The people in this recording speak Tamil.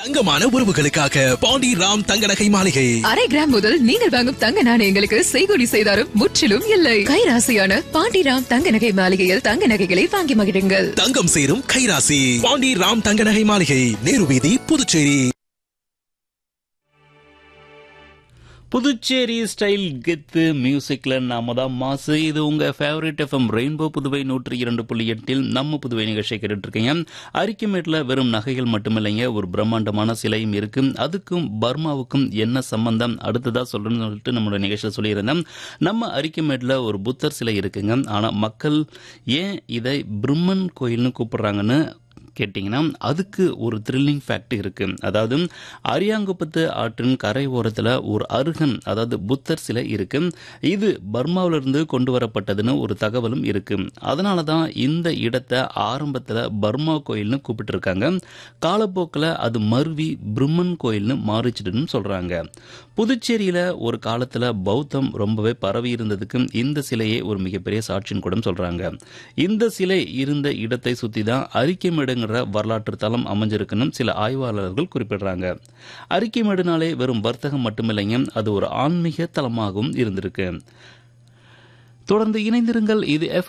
தங்கமான உறவுகளுக்காக பாண்டி ராம் தங்க நகை மாளிகை அரை கிராம் முதல் நீங்கள் வாங்கும் தங்க நாணயங்களுக்கு செய்கூலி செய்தாரும் முற்றிலும் இல்லை கைராசியான பாண்டிராம் தங்க நகை மாளிகையில் தங்க நகைகளை வாங்கி மகிழுங்கள் தங்கம் சேரும் கைராசி பாண்டி ராம் தங்க நகை மாளிகை நேரு வீதி புதுச்சேரி புதுச்சேரி ஸ்டைல் கெத்து மியூசிக்ல நாம தான் மாசு இது உங்க ஃபேவரட் எஃப்எம் ரெயின்போ புதுவை நூற்றி இரண்டு புள்ளி எட்டில் நம்ம புதுவை நிகழ்ச்சியை கேட்டுட்டு இருக்கீங்க அரிக்கமேட்ல வெறும் நகைகள் மட்டுமில்லைங்க ஒரு பிரம்மாண்டமான சிலையும் இருக்கு அதுக்கும் பர்மாவுக்கும் என்ன சம்பந்தம் அடுத்ததா சொல்றேன்னு சொல்லிட்டு நம்மளோட நிகழ்ச்சியில் சொல்லியிருந்தேன் நம்ம அரிக்கமேட்ல ஒரு புத்தர் சிலை இருக்குங்க ஆனா மக்கள் ஏன் இதை பிரம்மன் கோயில்னு கூப்பிடுறாங்கன்னு கேட்டிங்கன்னா அதுக்கு ஒரு த்ரில்லிங் ஃபேக்ட் இருக்கு அதாவது அரியாங்குப்பத்து ஆற்றின் கரை ஓரத்தில் ஒரு அருகன் அதாவது புத்தர் சிலை இருக்கு இது பர்மாவிலிருந்து கொண்டு வரப்பட்டதுன்னு ஒரு தகவலும் இருக்கு அதனால தான் இந்த இடத்தை ஆரம்பத்தில் பர்மா கோயில்னு கூப்பிட்டுருக்காங்க காலப்போக்கில் அது மருவி பிரம்மன் கோயில்னு மாறிச்சிடுன்னு சொல்றாங்க புதுச்சேரியில் ஒரு காலத்தில் பௌத்தம் ரொம்பவே பரவி இருந்ததுக்கு இந்த சிலையே ஒரு மிகப்பெரிய சாட்சின்னு கூட சொல்றாங்க இந்த சிலை இருந்த இடத்தை சுற்றி தான் அரிக்கைமேடுங்கிற வரலாற்று தளம் அமைஞ்சிருக்குன்னு சில ஆய்வாளர்கள் குறிப்பிடுறாங்க அரிக்கைமேடுனாலே வெறும் வர்த்தகம் மட்டுமில்லைங்க அது ஒரு ஆன்மீக தலமாகவும் இருந்திருக்கு தொடர்ந்து இணைந்திருங்கள் இது எஃப்